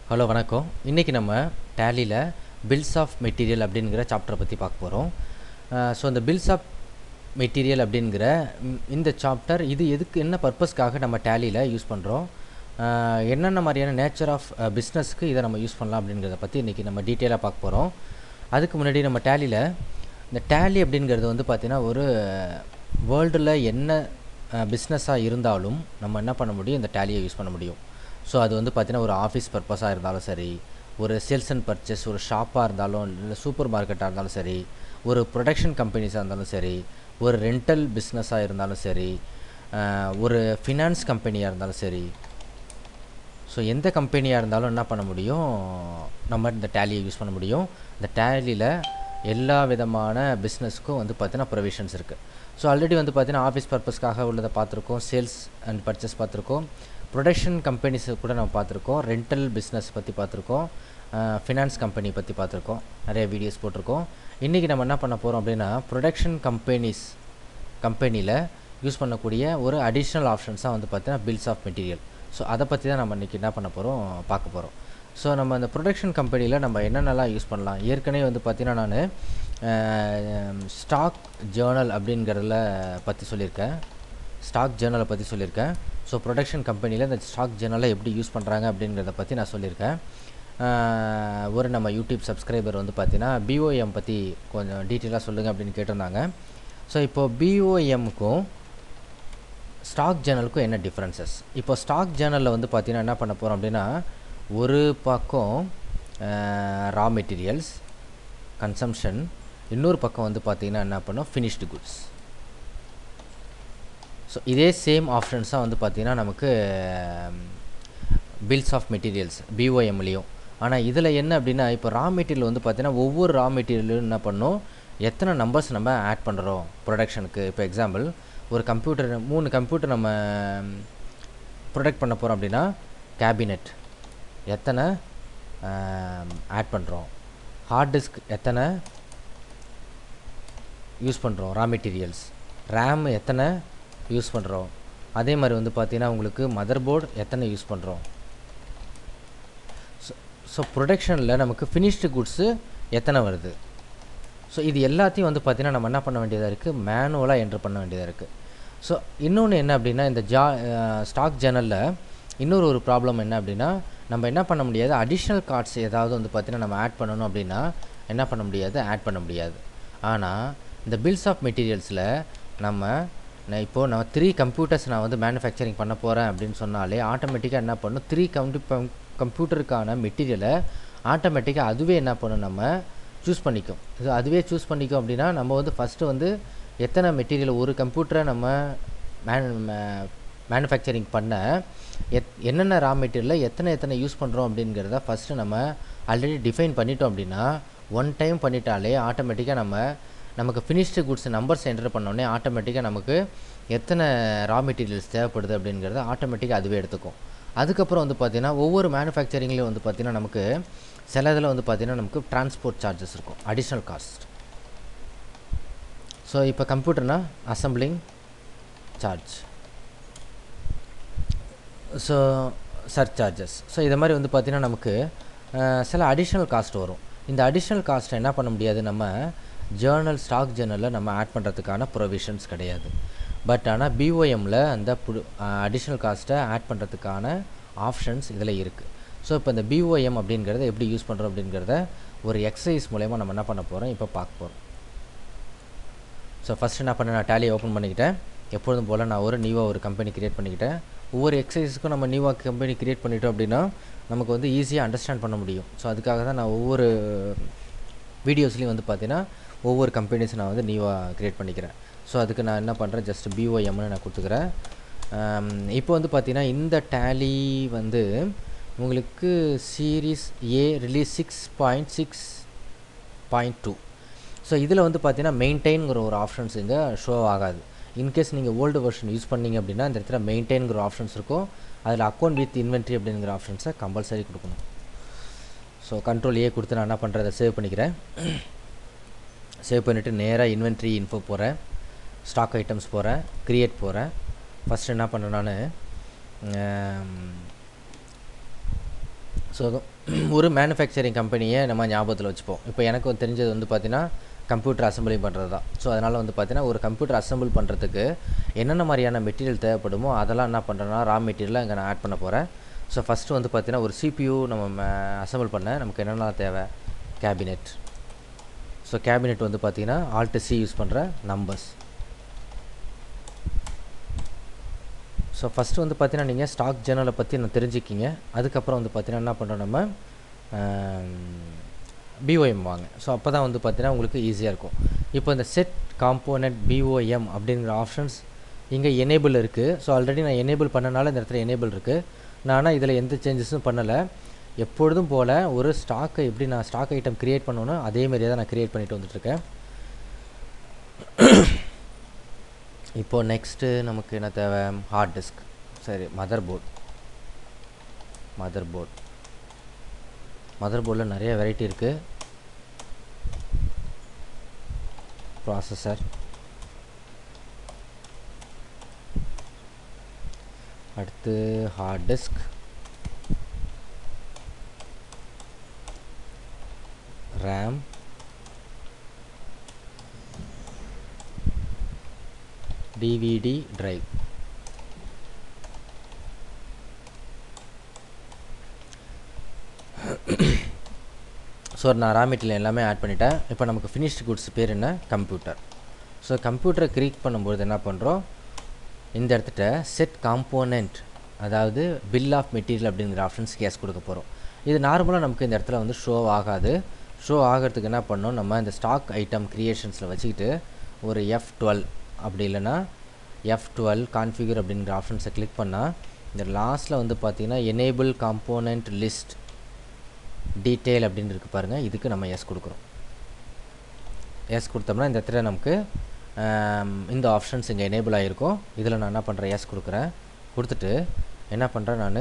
hello வணக்கம் இன்றைக்கி நம்ம டேலியில் பில்ஸ் ஆஃப் மெட்டீரியல் அப்படிங்கிற சாப்டரை பற்றி பார்க்க போகிறோம் ஸோ இந்த பில்ஸ் ஆஃப் மெட்டீரியல் அப்படிங்கிற ம், இந்த சாப்டர் இது எதுக்கு என்ன பர்பஸ்க்காக நம்ம டேலியில் யூஸ் பண்ணுறோம் என்னென்ன மாதிரியான நேச்சர் ஆஃப் பிஸ்னஸ்க்கு இதை நம்ம யூஸ் பண்ணலாம் அப்படிங்கிறத பற்றி இன்றைக்கி நம்ம டீட்டெயிலாக பார்க்க போகிறோம் அதுக்கு முன்னாடி நம்ம டேலியில் இந்த டேலி அப்படிங்கிறது வந்து பார்த்திங்கன்னா ஒரு வேர்ல்டில் என்ன பிஸ்னஸாக இருந்தாலும் நம்ம என்ன பண்ண முடியும் இந்த டேலியை யூஸ் பண்ண முடியும் ஸோ அது வந்து பார்த்திங்கன்னா ஒரு ஆஃபீஸ் பர்பஸாக இருந்தாலும் சரி ஒரு சேல்ஸ் அண்ட் பர்ச்சேஸ் ஒரு ஷாப்பாக இருந்தாலும் இல்லை சூப்பர் மார்க்கெட்டாக இருந்தாலும் சரி ஒரு ப்ரொடக்ஷன் கம்பெனிஸாக இருந்தாலும் சரி ஒரு ரெண்டல் பிஸ்னஸாக இருந்தாலும் சரி அஹ், ஒரு ஃபினான்ஸ் கம்பெனியாக இருந்தாலும் சரி ஸோ எந்த கம்பெனியாக இருந்தாலும் என்ன பண்ண முடியும் நம்ம இந்த டேலியை யூஸ் பண்ண முடியும் இந்த டேலியில் எல்லா விதமான பிஸ்னஸ்க்கும் வந்து பார்த்தீங்கன்னா ப்ரொவிஷன்ஸ் இருக்குது ஸோ ஆல்ரெடி வந்து பார்த்தீங்கன்னா ஆஃபீஸ் பர்பஸ்க்காக உள்ளதை பார்த்துருக்கோம் சேல்ஸ் அண்ட் பர்ச்சேஸ் பார்த்துருக்கோம் ப்ரொடக்ஷன் கம்பெனிஸ் கூட நம்ம பார்த்துருக்கோம் ரெண்டல் பிஸ்னஸ் பற்றி பார்த்துருக்கோம் ஃபினான்ஸ் கம்பெனி பற்றி பார்த்துருக்கோம் நிறைய வீடியோஸ் போட்டிருக்கோம் இன்றைக்கி நம்ம என்ன பண்ண போகிறோம் அப்படின்னா ப்ரொடக்ஷன் கம்பெனிஸ் கம்பெனியில் யூஸ் பண்ணக்கூடிய ஒரு அடிஷ்னல் ஆப்ஷன்ஸாக வந்து பார்த்தீங்கன்னா பில்ஸ் ஆஃப் மெட்டீரியல் ஸோ அதை பற்றி தான் நம்ம இன்றைக்கி என்ன பண்ண போகிறோம் பார்க்க போகிறோம் ஸோ நம்ம அந்த ப்ரொடக்ஷன் கம்பெனியில் நம்ம என்னென்னலாம் யூஸ் பண்ணலாம் ஏற்கனவே வந்து பார்த்தீங்கன்னா நான் ஸ்டாக் ஜேர்னல் அப்படிங்கிறதுல பற்றி சொல்லியிருக்கேன் ஸ்டாக் ஜேர்னலை பற்றி சொல்லியிருக்கேன் ஸோ ப்ரொடக்ஷன் கம்பெனியில் இந்த ஸ்டாக் ஜேர்னலை எப்படி யூஸ் பண்ணுறாங்க அப்படிங்கிறத பற்றி நான் சொல்லியிருக்கேன் ஆஹ் ஒரு நம்ம யூடியூப் சப்ஸ்கிரைபர் வந்து பார்த்தீங்கன்னா பிஓஎம் பற்றி கொஞ்சம் டீட்டெயிலாக சொல்லுங்கள் அப்படின்னு கேட்டிருந்தாங்க ஸோ இப்போது பிஓஎம்க்கும் ஸ்டாக் ஜேர்னலுக்கும் என்ன டிஃப்ரென்சஸ் இப்போ ஸ்டாக் ஜேர்னலில் வந்து பார்த்தீங்கன்னா என்ன பண்ண போகிறோம் அப்படின்னா ஒரு பக்கம் ரா மெட்டீரியல்ஸ் கன்சம்ஷன் இன்னொரு பக்கம் வந்து பார்த்தீங்கன்னா என்ன பண்ணோம் ஃபினிஷ்டு குட்ஸ் ஸோ இதே சேம் ஆப்ஷன்ஸாக வந்து பார்த்தீங்கன்னா நமக்கு பில்ஸ் ஆஃப் மெட்டீரியல்ஸ் பிஓஎம்லேயும் ஆனால் இதில் என்ன அப்படின்னா இப்போ ரா மெட்டீரியல் வந்து பார்த்தீங்கன்னா ஒவ்வொரு ரா மெட்டீரியலும் என்ன பண்ணோம் எத்தனை நம்பர்ஸ் நம்ம ஆட் பண்ணுறோம் ப்ரொடக்ஷனுக்கு இப்போ எக்ஸாம்பிள் ஒரு கம்ப்யூட்டர் மூணு கம்ப்யூட்டர் நம்ம ப்ரொடக்ட் பண்ண போகிறோம் அப்படின்னா கேபினெட் எத்தனை ஆட் பண்ணுறோம் ஹார்ட் டிஸ்க் எத்தனை யூஸ் பண்ணுறோம் ரா மெட்டீரியல்ஸ் ரேம் எத்தனை யூஸ் பண்ணுறோம் அதே மாதிரி வந்து பார்த்தீங்கன்னா உங்களுக்கு மதர் போர்டு எத்தனை யூஸ் பண்ணுறோம் ஸோ ப்ரொடக்ஷனில் நமக்கு ஃபினிஷ்டு குட்ஸு எத்தனை வருது ஸோ இது எல்லாத்தையும் வந்து பார்த்தீங்கன்னா நம்ம என்ன பண்ண வேண்டியதாக இருக்குது மேனுவலாக என்ட்ரு பண்ண வேண்டியதாக இருக்குது ஸோ இன்னொன்று என்ன அப்படின்னா இந்த ஜா ஸ்டாக் ஜேர்னலில் இன்னொரு ஒரு ப்ராப்ளம் என்ன அப்படின்னா நம்ம என்ன பண்ண முடியாது அடிஷ்னல் கார்ட்ஸ் ஏதாவது வந்து பார்த்தீங்கன்னா நம்ம ஆட் பண்ணணும் அப்படின்னா என்ன பண்ண முடியாது ஆட் பண்ண முடியாது ஆனால் இந்த பில்ஸ் ஆஃப் மெட்டீரியல்ஸில் நம்ம நான் இப்போது நான் த்ரீ கம்ப்யூட்டர்ஸ் நான் வந்து மேனுஃபேக்சரிங் பண்ண போகிறேன் அப்படின்னு சொன்னாலே ஆட்டோமேட்டிக்காக என்ன பண்ணும் த்ரீ கம்ப்யூ கம்ப்யூட்டருக்கான மெட்டீரியலை ஆட்டோமேட்டிக்காக அதுவே என்ன பண்ணும் நம்ம சூஸ் பண்ணிக்கும் இது அதுவே சூஸ் பண்ணிக்கும் அப்படின்னா நம்ம வந்து ஃபஸ்ட்டு வந்து எத்தனை மெட்டீரியல் ஒரு கம்ப்யூட்டரை நம்ம மேனு மேனுஃபேக்சரிங் பண்ண எத் என்னென்ன ரா மெட்டீரியலில் எத்தனை எத்தனை யூஸ் பண்ணுறோம் அப்படிங்கிறத ஃபஸ்ட்டு நம்ம ஆல்ரெடி டிஃபைன் பண்ணிட்டோம் அப்படின்னா ஒன் டைம் பண்ணிட்டாலே ஆட்டோமேட்டிக்காக நம்ம நமக்கு ஃபினிஷ்டு குட்ஸ் நம்பர்ஸ் என்டர் பண்ணோடனே ஆட்டோமேட்டிக்காக நமக்கு எத்தனை ரா மெட்டீரியல்ஸ் தேவைப்படுது அப்படிங்கிறத ஆட்டோமேட்டிக்காக அதுவே எடுத்துக்கும் அதுக்கப்புறம் வந்து பார்த்திங்கன்னா ஒவ்வொரு மேனுஃபேக்சரிங்லேயும் வந்து பார்த்திங்கன்னா நமக்கு சில இதில் வந்து பார்த்திங்கன்னா நமக்கு டிரான்ஸ்போர்ட் சார்ஜஸ் இருக்கும் அடிஷ்னல் காஸ்ட் ஸோ இப்போ கம்ப்யூட்டர்னா assembling charge so surcharges so இது மாதிரி வந்து பார்த்திங்கன்னா நமக்கு அஹ், சில அடிஷ்னல் காஸ்ட் வரும் இந்த அடிஷ்னல் காஸ்ட்டை என்ன பண்ண முடியாது நம்ம ஜேர்னல் ஸ்டாக் ஜேர்னலில் நம்ம ஆட் பண்ணுறதுக்கான ப்ரொவிஷன்ஸ் கிடையாது பட் ஆனால் பிஓஎம்மில் அந்த புது அடிஷ்னல் காஸ்ட்டை ஆட் பண்ணுறதுக்கான ஆப்ஷன்ஸ் இதில் இருக்குது ஸோ இப்போ இந்த பிஓஎம் அப்படிங்கிறத எப்படி யூஸ் பண்ணுறோம் அப்படிங்கிறத ஒரு எக்ஸசைஸ் மூலயமா நம்ம என்ன பண்ண போகிறோம் இப்போ பார்க்க போகிறோம் ஸோ ஃபஸ்ட் என்ன பண்ண நான் டேலியை ஓப்பன் பண்ணிக்கிட்டேன் எப்பொழுதும் போல் நான் ஒரு நியூவாக ஒரு கம்பெனி கிரியேட் பண்ணிக்கிட்டேன் ஒவ்வொரு எக்ஸசைஸுக்கும் நம்ம நியூவாக கம்பெனி கிரியேட் பண்ணிட்டோம் அப்படின்னா நமக்கு வந்து ஈஸியாக அண்டர்ஸ்டாண்ட் பண்ண முடியும் ஸோ அதுக்காக தான் நான் ஒவ்வொரு வீடியோஸ்லேயும் வந்து பார்த்தீங்கன்னா ஒவ்வொரு கம்பெனிஸ் நான் வந்து நியூவாக க்ரியேட் பண்ணிக்கிறேன் ஸோ அதுக்கு நான் என்ன பண்ணுறேன் ஜஸ்ட் பிஓஎம்னு நான் கொடுத்துக்கிறேன் ஆம், இப்போ வந்து பார்த்தீங்கன்னா இந்த டேலி வந்து உங்களுக்கு series A release six point six point two so இதில் வந்து பார்த்தீங்கன்னா மெயின்டைன்ங்கிற ஒரு ஆப்ஷன்ஸ் இங்கே ஷோ ஆகாது இன்கேஸ் நீங்கள் ஓல்டு வெர்ஷன் யூஸ் பண்ணீங்க அப்படின்னா இந்த இடத்துல மெயின்டைன்ங்கிற ஆப்ஷன்ஸ் இருக்கும் அதில் அக்கௌண்ட் வித் இன்வென்ட்ரி அப்படிங்கிற ஆப்ஷன்ஸை கம்பல்சரி கொடுக்கணும் ஸோ கண்ட்ரோல் ஏ கொடுத்து நான் என்ன பண்ணுறதை சேவ் பண்ணிக்கிறேன் சேவ் பண்ணிவிட்டு நேராக இன்வென்ட்ரி இன்ஃபோ போகிறேன் ஸ்டாக் ஐட்டம்ஸ் போகிறேன் க்ரியேட் போகிறேன் ஃபஸ்ட் என்ன பண்ணேன் நான் ஸோ ஒரு மேனுஃபேக்சரிங் கம்பெனியை நம்ம ஞாபகத்தில் வச்சுப்போம் இப்போ எனக்கு வந்து தெரிஞ்சது வந்து பார்த்தீங்கன்னா கம்ப்யூட்டர் அசம்பிளி பண்ணுறது தான் ஸோ அதனால் வந்து பார்த்தீங்கன்னா ஒரு கம்ப்யூட்டர் அசம்பிள் பண்ணுறதுக்கு என்னென்ன மாதிரியான மெட்டீரியல் தேவைப்படுமோ அதெல்லாம் என்ன பண்ணுறேன்னா ரா மெட்டீரியலாக இங்கே நான் ஆட் பண்ண போகிறேன் ஸோ ஃபஸ்ட்டு வந்து பார்த்தீங்கன்னா ஒரு சிபியூ நம்ம அசம்பிள் பண்ண நமக்கு என்னென்ன தேவை கேபினெட் ஸோ கேபினெட் வந்து பார்த்தீங்கன்னா ஆல்ட்டு சி யூஸ் பண்ணுற நம்பர்ஸ் ஸோ ஃபஸ்ட்டு வந்து பார்த்தீங்கன்னா நீங்கள் ஸ்டாக் ஜேர்னலை பற்றி நான் தெரிஞ்சுக்கிங்க அதுக்கப்புறம் வந்து பார்த்தீங்கன்னா என்ன பண்ணுறோம் நம்ம பிஓஎம் வாங்க ஸோ அப்போ தான் வந்து பார்த்தீங்கன்னா உங்களுக்கு ஈஸியாக இருக்கும் இப்போ இந்த செட் காம்போனன்ட் பிஓஎம் அப்படிங்கிற ஆப்ஷன்ஸ் இங்கே எனேபிள் இருக்குது ஸோ ஆல்ரெடி நான் எனேபிள் பண்ணனால இந்த இடத்துல எனேபிள் இருக்குது நான் ஆனால் இதில் எந்த சேஞ்சஸும் பண்ணலை எப்பொழுதும் போல் ஒரு ஸ்டாக்கை எப்படி நான் ஸ்டாக் ஐட்டம் க்ரியேட் பண்ணணும் அதேமாரியே தான் நான் க்ரியேட் பண்ணிட்டு வந்துட்டுருக்கேன் இப்போது நெக்ஸ்ட்டு நமக்கு என்ன தேவை ஹார்ட் டிஸ்க் சரி மதர் போர்ட் மதர் போர்ட் மதர் போர்டில் நிறைய வெரைட்டி இருக்குது ப்ராசஸர் அடுத்து hard disk RAM DVD drive so நான் ரா மெட்டீரியல் எல்லாமே ஆட் பண்ணிட்டேன் இப்போ நமக்கு ஃபினிஷ்டு குட்ஸ் பேர் என்ன கம்ப்யூட்டர் ஸோ கம்ப்யூட்டரை க்ரியேட் பண்ணும்போது என்ன பண்ணுறோம் இந்த இடத்துல செட் காம்போனண்ட் அதாவது பில் ஆஃப் மெட்டீரியல் அப்படிங்கிற ஆப்ஷன்ஸ் கேஸ் கொடுக்க போகிறோம் இது நார்மலாக நமக்கு இந்த இடத்துல வந்து ஷோ ஆகாது ஷோ ஆகிறதுக்கு என்ன பண்ணோம் நம்ம இந்த ஸ்டாக் ஐட்டம் க்ரியேஷன்ஸில் வச்சுக்கிட்டு ஒரு எஃப் டுவெல் அப்படி இல்லைன்னா எஃப் டுவெல் கான்ஃபிகர் அப்படிங்கிற ஆப்ஷன்ஸை கிளிக் பண்ணால் இந்த லாஸ்ட்டில் வந்து பார்த்தீங்கன்னா எனேபிள் காம்போனண்ட் லிஸ்ட் டீட்டெயில் அப்படின்னு இருக்கு பாருங்கள் இதுக்கு நம்ம எஸ் கொடுக்குறோம் எஸ் கொடுத்தோம்னா இந்த இடத்துல நமக்கு இந்த ஆப்ஷன்ஸ் இங்கே எனேபிள் ஆகிருக்கும் இதில் நான் என்ன பண்ணுறேன் எஸ் கொடுக்குறேன் கொடுத்துட்டு என்ன பண்ணுறேன் நான்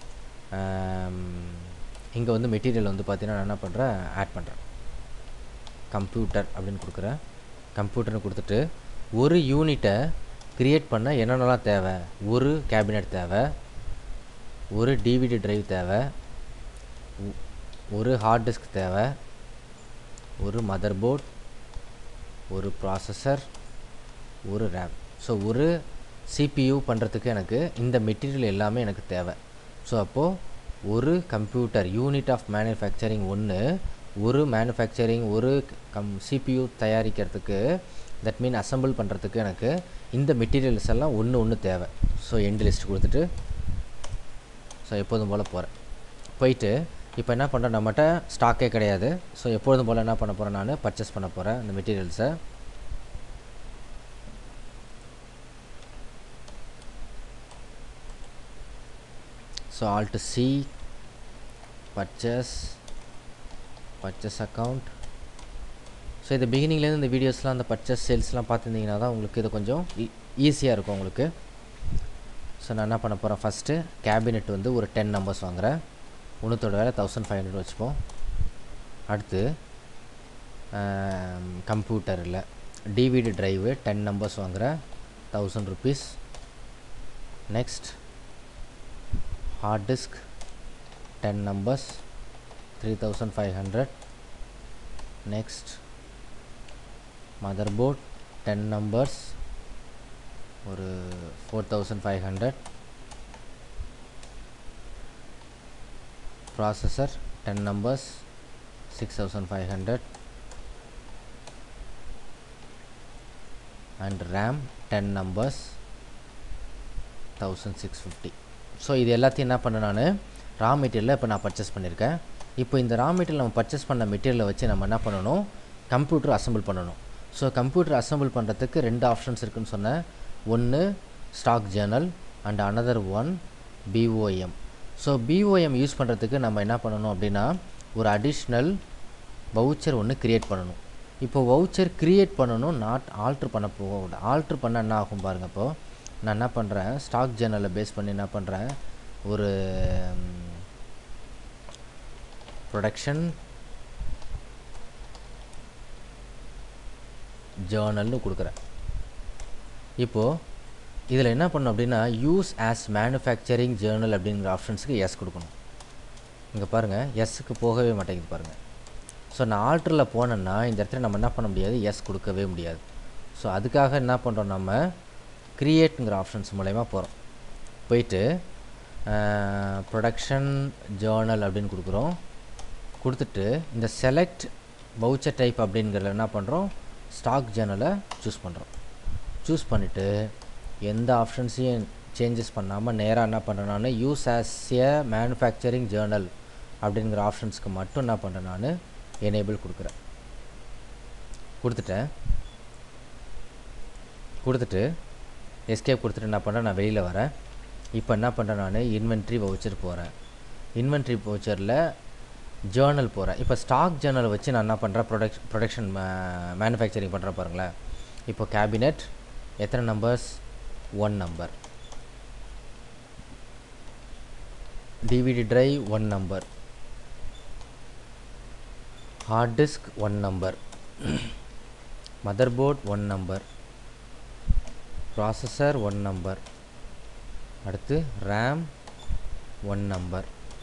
இங்கே வந்து மெட்டீரியல் வந்து பார்த்தீங்கன்னா நான் என்ன பண்ணுறேன் ஆட் பண்ணுறேன் கம்ப்யூட்டர் அப்படின்னு கொடுக்குறேன் கம்ப்யூட்டர்னு கொடுத்துட்டு ஒரு யூனிட்டை க்ரியேட் பண்ண என்னென்னலாம் தேவை ஒரு கேபினெட் தேவை ஒரு டிவிடி டிரைவ் தேவை ஒரு ஹார்ட் டிஸ்க் தேவை ஒரு மதர் போர்ட் ஒரு ப்ராசஸர் ஒரு ரேம் ஸோ ஒரு சிபியூ பண்ணுறதுக்கு எனக்கு இந்த மெட்டீரியல் எல்லாமே எனக்கு தேவை ஸோ அப்போது ஒரு கம்ப்யூட்டர் யூனிட் ஆஃப் மேனுஃபேக்சரிங் ஒன்று ஒரு மேனுஃபேக்சரிங் ஒரு கம் சிபியூ தயாரிக்கிறதுக்கு தட் மீன் அசம்பிள் பண்ணுறதுக்கு எனக்கு இந்த மெட்டீரியல்ஸ் எல்லாம் ஒன்று ஒன்று தேவை ஸோ எண்டு லிஸ்ட் கொடுத்துட்டு ஸோ எப்போதும் போல் போகிறேன் போயிட்டு இப்போ என்ன பண்ணுறேன் நம்மகிட்ட ஸ்டாக்கே கிடையாது ஸோ எப்பொழுதும் போல் என்ன பண்ண போகிறேன் நான் பர்ச்சேஸ் பண்ண போகிறேன் இந்த மெட்டீரியல்ஸை so alt C purchase purchase account so இது பிகினிங்லேருந்து இந்த வீடியோஸ்லாம் அந்த பர்ச்சேஸ் சேல்ஸ்லாம் பார்த்துருந்தீங்கன்னா தான் உங்களுக்கு இது கொஞ்சம் ஈஸியாக இருக்கும் உங்களுக்கு ஸோ நான் என்ன பண்ண போகிறேன் ஃபஸ்ட்டு கேபினெட் வந்து ஒரு டென் நம்பர்ஸ் வாங்குகிறேன் ஒன்றுத்தோட வேலை தௌசண்ட் ஃபைவ் ஹண்ட்ரட் வச்சுப்போம் அடுத்து கம்ப்யூட்டரில் டிவிடி ட்ரைவு டென் நம்பர்ஸ் வாங்குகிறேன் thousand rupees next hard disk ten numbers three thousand five hundred next motherboard ten numbers ஒரு four thousand five hundred processor ten numbers six thousand five hundred and RAM ten numbers thousand six fifty so இது எல்லாத்தையும் என்ன பண்ண நான் ரா மெட்டீரியலில் இப்போ நான் purchase பண்ணியிருக்கேன் இப்போ இந்த ரா மெட்டீரியல் நம்ம பர்ச்சேஸ் பண்ண மெட்டீரியலை வச்சு நம்ம என்ன பண்ணணும் கம்ப்யூட்டர் அசம்பிள் பண்ணணும் ஸோ கம்ப்யூட்டர் அசம்பிள் பண்ணுறதுக்கு ரெண்டு ஆப்ஷன்ஸ் இருக்குன்னு சொன்னேன் ஒன்று stock journal and another one BOM so BOM use பண்ணுறதுக்கு நம்ம என்ன பண்ணணும் அப்படின்னா ஒரு அடிஷ்னல் வவுச்சர் ஒன்று க்ரியேட் பண்ணணும் இப்போ வவுச்சர் க்ரியேட் பண்ணணும் நாட் ஆல்ட்ரு பண்ண போக ஆல்ட்ரு பண்ண என்ன ஆகும் பாருங்கள் இப்போது நான் என்ன பண்ணுறேன் ஸ்டாக் ஜேர்னலை பேஸ் பண்ணி என்ன பண்ணுறேன் ஒரு ப்ரொடக்ஷன் ஜேர்னல்னு கொடுக்குறேன் இப்போது இதில் என்ன பண்ணணும் அப்படின்னா யூஸ் ஆஸ் மேனுஃபேக்சரிங் ஜேர்னல் அப்படிங்கிற ஆப்ஷன்ஸுக்கு எஸ் கொடுக்கணும் இங்கே பாருங்கள் எஸ்ஸுக்கு போகவே மாட்டேங்குது பாருங்கள் ஸோ நான் ஆல்டரில் போனேன்னா இந்த இடத்துல நம்ம என்ன பண்ண முடியாது எஸ் கொடுக்கவே முடியாது ஸோ அதுக்காக என்ன பண்ணுறோம் நம்ம க்ரியேட்டுங்கிற ஆப்ஷன்ஸ் மூலயமா போகிறோம் போயிட்டு ப்ரொடக்ஷன் ஜேர்னல் அப்படின்னு கொடுக்குறோம் கொடுத்துட்டு இந்த செலக்ட் வவுச்சர் டைப் அப்படிங்கிறத என்ன பண்ணுறோம் ஸ்டாக் ஜேர்னலை சூஸ் பண்ணுறோம் சூஸ் பண்ணிவிட்டு எந்த ஆப்ஷன்ஸையும் சேஞ்சஸ் பண்ணாமல் நேராக என்ன பண்ணுறேன் நான் use as a manufacturing journal அப்படிங்கிற ஆப்ஷன்ஸ்க்கு மட்டும் என்ன பண்ணுறேன் நான் எனேபிள் கொடுக்குறேன் கொடுத்துட்டேன் கொடுத்துட்டு எஸ்கேப் கொடுத்துட்டு என்ன பண்ணுறேன் நான் வெளியில் வரேன் இப்போ என்ன பண்ணுறேன் நான் இன்வென்ட்ரி வவுச்சர் போகிறேன் இன்வென்ட்ரி வவுச்சரில் ஜேர்னல் போகிறேன் இப்போ ஸ்டாக் ஜேர்னலை வச்சு நான் என்ன பண்ணுறேன் ப்ரொடக்ஷ் ப்ரொடக்ஷன் மேனுஃபேக்சரிங் பண்ணுறேன் பாருங்களேன் இப்போ கேபினெட் எத்தனை numbers one number DVD drive one number hard disk one number motherboard one number processor one number அடுத்து RAM one number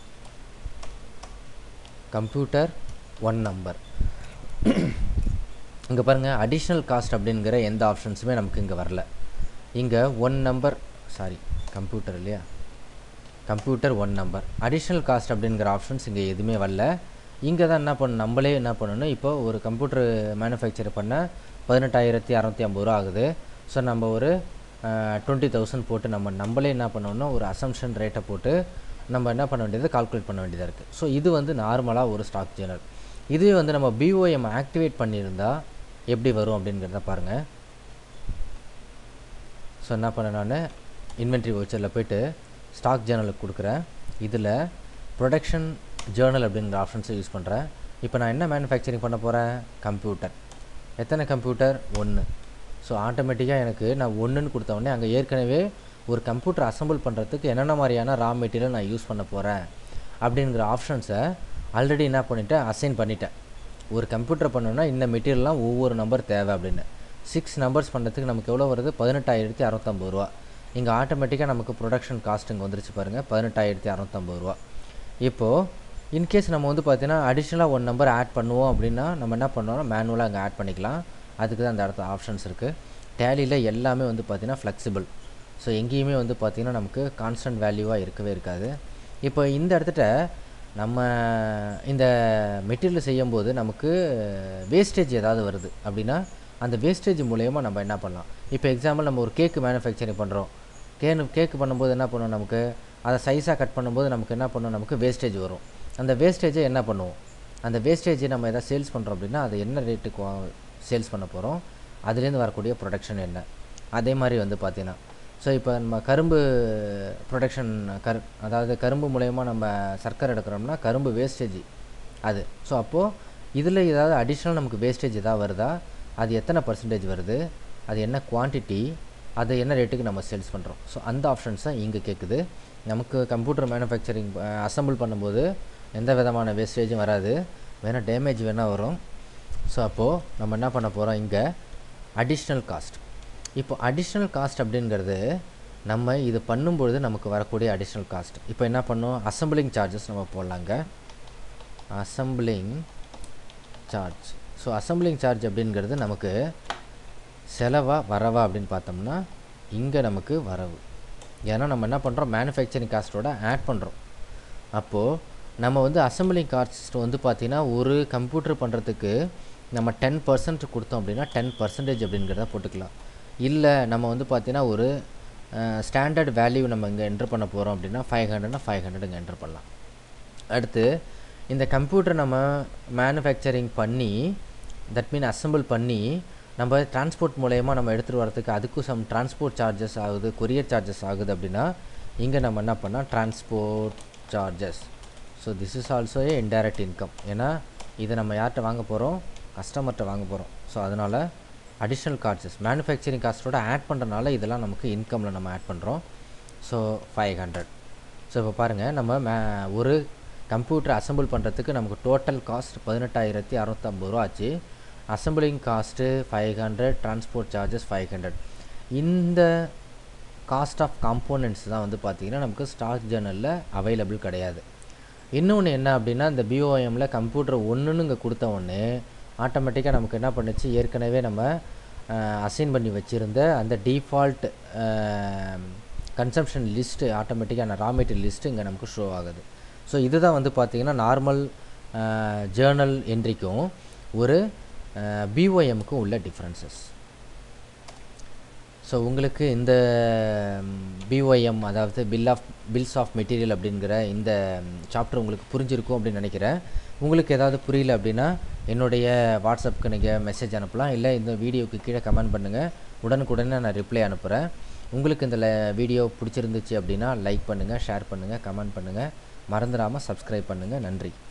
computer one number இங்கே பாருங்கள் அடிஷ்னல் காஸ்ட் அப்படிங்கிற எந்த ஆப்ஷன்ஸுமே நமக்கு இங்கே வரல இங்கே ஒன் நம்பர் சாரி கம்ப்யூட்டர் இல்லையா computer one number additional cost அப்படிங்கிற ஆப்ஷன்ஸ் இங்கே எதுவுமே வரல இங்கே தான் என்ன பண்ணணும் நம்மளே என்ன பண்ணணும் இப்போ ஒரு கம்ப்யூட்டர் மேனுஃபேக்சர் பண்ண பதினெட்டாயிரத்தி அறநூற்றி ஐம்பது ரூபா ஆகுது ஸோ நம்ம ஒரு டுவெண்ட்டி தௌசண்ட் போட்டு நம்ம நம்மளே என்ன பண்ணணும்னா ஒரு அசம்ஷன் ரேட்டை போட்டு நம்ம என்ன பண்ண வேண்டியது கால்குலேட் பண்ண வேண்டியதாக இருக்குது ஸோ இது வந்து நார்மலாக ஒரு ஸ்டாக் ஜேர்னல் இதுவே வந்து நம்ம பிஓஎம் ஆக்டிவேட் பண்ணியிருந்தா எப்படி வரும் அப்படிங்கிறத பாருங்கள் ஸோ என்ன பண்ண நான் இன்வென்ட்ரி வவுச்சரில் போய்ட்டு ஸ்டாக் ஜேர்னலுக்கு கொடுக்குறேன் இதில் ப்ரொடக்ஷன் ஜேர்னல் அப்படிங்கிற ஆப்ஷன்ஸை யூஸ் பண்ணுறேன் இப்போ நான் என்ன மேனுஃபேக்சரிங் பண்ண போகிறேன் கம்ப்யூட்டர் எத்தனை கம்ப்யூட்டர் ஒன்று ஸோ ஆட்டோமேட்டிக்காக எனக்கு நான் ஒன்றுன்னு கொடுத்த உடனே அங்கே ஏற்கனவே ஒரு கம்ப்யூட்டர் அசம்பிள் பண்ணுறதுக்கு என்னென்ன மாதிரியான ரா மெட்டீரியல் நான் யூஸ் பண்ண போகிறேன் அப்படிங்கிற ஆப்ஷன்ஸை ஆல்ரெடி என்ன பண்ணிட்டேன் அசைன் பண்ணிட்டேன் ஒரு கம்ப்யூட்டர் பண்ணோன்னா இந்த மெட்டீரியல்லாம் ஒவ்வொரு நம்பர் தேவை அப்படின்னு சிக்ஸ் நம்பர்ஸ் பண்ணுறதுக்கு நமக்கு எவ்வளோ வருது பதினெட்டாயிரத்தி அறநூற்றம்பது ரூபா இங்கே ஆட்டோமேட்டிக்காக நமக்கு ப்ரொடக்ஷன் காஸ்ட் இங்கே வந்துருச்சு பாருங்கள் பதினெட்டாயிரத்தி அறநூற்றம்பது ரூபா இப்போது இன்கேஸ் நம்ம வந்து பார்த்தீங்கன்னா அடிஷ்னலாக ஒன் நம்பர் ஆட் பண்ணுவோம் அப்படின்னா நம்ம என்ன பண்ணுவோம்னா மேனுவலாக அங்கே ஆட் பண்ணிக்கலாம் அதுக்கு தான் அந்த இடத்துல ஆப்ஷன்ஸ் இருக்குது டேலியில் எல்லாமே வந்து பார்த்திங்கன்னா ஃப்ளெக்சிபிள் ஸோ எங்கேயுமே வந்து பார்த்திங்கன்னா நமக்கு கான்ஸ்டன்ட் வேல்யூவாக இருக்கவே இருக்காது இப்போ இந்த இடத்துல நம்ம இந்த மெட்டீரியல் செய்யும்போது நமக்கு வேஸ்டேஜ் ஏதாவது வருது அப்படின்னா அந்த வேஸ்டேஜ் மூலயமா நம்ம என்ன பண்ணலாம் இப்போ எக்ஸாம்பிள் நம்ம ஒரு கேக்கு மேனுஃபேக்சரிங் பண்ணுறோம் கேனு கேக்கு பண்ணும்போது என்ன பண்ணும் நமக்கு அதை சைஸாக கட் பண்ணும்போது நமக்கு என்ன பண்ணும் நமக்கு வேஸ்டேஜ் வரும் அந்த வேஸ்டேஜை என்ன பண்ணுவோம் அந்த வேஸ்டேஜை நம்ம எதாவது சேல்ஸ் பண்ணுறோம் அப்படின்னா அதை என்ன ரேட்டுக்கு சேல்ஸ் பண்ண போகிறோம் அதுலேருந்து வரக்கூடிய ப்ரொடக்ஷன் என்ன அதே மாதிரி வந்து பார்த்தீங்கன்னா ஸோ இப்போ நம்ம கரும்பு ப்ரொடக்ஷன் கரு அதாவது கரும்பு மூலயமா நம்ம சர்க்கரை எடுக்கிறோம்னா கரும்பு வேஸ்டேஜ் அது ஸோ அப்போது இதில் ஏதாவது அடிஷ்னல் நமக்கு வேஸ்டேஜ் எதாவது வருதா அது எத்தனை பர்சன்டேஜ் வருது அது என்ன குவான்டிட்டி அதை என்ன ரேட்டுக்கு நம்ம சேல்ஸ் பண்ணுறோம் ஸோ அந்த ஆப்ஷன்ஸ் தான் இங்கே கேட்குது நமக்கு கம்ப்யூட்டர் மேனுஃபேக்சரிங் அசம்பிள் பண்ணும்போது எந்த விதமான வேஸ்டேஜும் வராது வேணால் டேமேஜ் வேணால் வரும் ஸோ அப்போது நம்ம என்ன பண்ண போகிறோம் இங்கே அடிஷ்னல் காஸ்ட் இப்போ அடிஷ்னல் காஸ்ட் அப்படிங்கிறது நம்ம இது பண்ணும்பொழுது நமக்கு வரக்கூடிய அடிஷ்னல் காஸ்ட் இப்போ என்ன பண்ணோம் அசம்பிளிங் சார்ஜஸ் நம்ம போடலாங்க assembling charge so assembling charge அப்படிங்கிறது நமக்கு செலவா வரவா அப்படின்னு பார்த்தோம்னா இங்கே நமக்கு வரவு ஏன்னா நம்ம என்ன பண்ணுறோம் மேனுஃபேக்சரிங் காஸ்ட்டோட ஆட் பண்ணுறோம் அப்போது நம்ம வந்து அசம்பிளிங் காஸ்ட் வந்து பார்த்திங்கன்னா ஒரு கம்ப்யூட்டர் பண்ணுறதுக்கு நம்ம டென் பர்சன்ட் கொடுத்தோம் அப்படின்னா டென் பர்சன்டேஜ் அப்படிங்கிறத போட்டுக்கலாம் இல்லை நம்ம வந்து பார்த்திங்கன்னா ஒரு ஸ்டாண்டர்ட் வேல்யூ நம்ம இங்கே என்ட்ரு பண்ண போகிறோம் அப்படின்னா ஃபைவ் ஹண்ட்ரட்னா ஃபைவ் ஹண்ட்ரட் இங்கே என்ட்ரு பண்ணலாம் அடுத்து இந்த கம்ப்யூட்டர் நம்ம மேனுஃபேக்சரிங் பண்ணி தட் மீன் அசம்பிள் பண்ணி நம்ம டிரான்ஸ்போர்ட் மூலயமா நம்ம எடுத்துகிட்டு வரதுக்கு அதுக்கும் சம் டிரான்ஸ்போர்ட் சார்ஜஸ் ஆகுது கொரியர் சார்ஜஸ் ஆகுது அப்படின்னா இங்கே நம்ம என்ன பண்ணால் transport charges so this is also a indirect income ஏன்னா இதை நம்ம யார்கிட்ட வாங்க போகிறோம் கஸ்டமர்கிட்ட வாங்க போகிறோம் ஸோ அதனால் அடிஷ்னல் கார்ட்ஸஸ் மேனுஃபேக்சரிங் காஸ்ட்டோட ஆட் பண்ணுறனால இதெல்லாம் நமக்கு இன்கமில் நம்ம ஆட் பண்ணுறோம் ஸோ ஃபைவ் ஹண்ட்ரட் ஸோ இப்போ பாருங்கள் நம்ம மே ஒரு கம்ப்யூட்டர் அசம்பிள் பண்ணுறதுக்கு நமக்கு டோட்டல் காஸ்ட் பதினெட்டாயிரத்தி அறநூற்றம்பது ரூபா ஆச்சு assembling cost five hundred transport charges five hundred இந்த காஸ்ட் ஆஃப் காம்போனன்ட்ஸ் தான் வந்து பார்த்திங்கன்னா நமக்கு ஸ்டாக் ஜேர்னலில் அவைலபிள் கிடையாது இன்னொன்று என்ன அப்படின்னா இந்த பிஓஎம்மில் கம்ப்யூட்டர் ஒன்றுன்னு இங்கே கொடுத்த உடனே ஆட்டோமேட்டிக்காக நமக்கு என்ன பண்ணுச்சு ஏற்கனவே நம்ம அசைன் பண்ணி வச்சுருந்த அந்த டிஃபால்ட் கன்சம்ஷன் லிஸ்ட்டு ஆட்டோமேட்டிக்கான ரா மெட்டீரியல் லிஸ்ட்டு இங்கே நமக்கு ஷோ ஆகுது ஸோ இதுதான் வந்து பார்த்திங்கன்னா நார்மல் ஜேர்னல் என்ட்ரிக்கும் ஒரு பிஓஎம்க்கும் உள்ள டிஃப்ரென்சஸ் ஸோ உங்களுக்கு இந்த பிஓஎம் அதாவது bill of bills of material அப்படிங்கிற இந்த சாப்டர் உங்களுக்கு புரிஞ்சிருக்கும் அப்படின்னு நினைக்கிறேன் உங்களுக்கு ஏதாவது புரியல அப்படின்னா என்னுடைய வாட்ஸ்அப்புக்கு நீங்கள் மெசேஜ் அனுப்பலாம் இல்லை இந்த வீடியோக்கு கீழே கமெண்ட் பண்ணுங்கள் உடனுக்குடனே நான் ரிப்ளை அனுப்புகிறேன் உங்களுக்கு இந்த வீடியோ பிடிச்சிருந்துச்சு அப்படின்னா லைக் பண்ணுங்கள் ஷேர் பண்ணுங்கள் கமெண்ட் பண்ணுங்கள் மறந்துடாமல் சப்ஸ்கிரைப் பண்ணுங்கள் நன்றி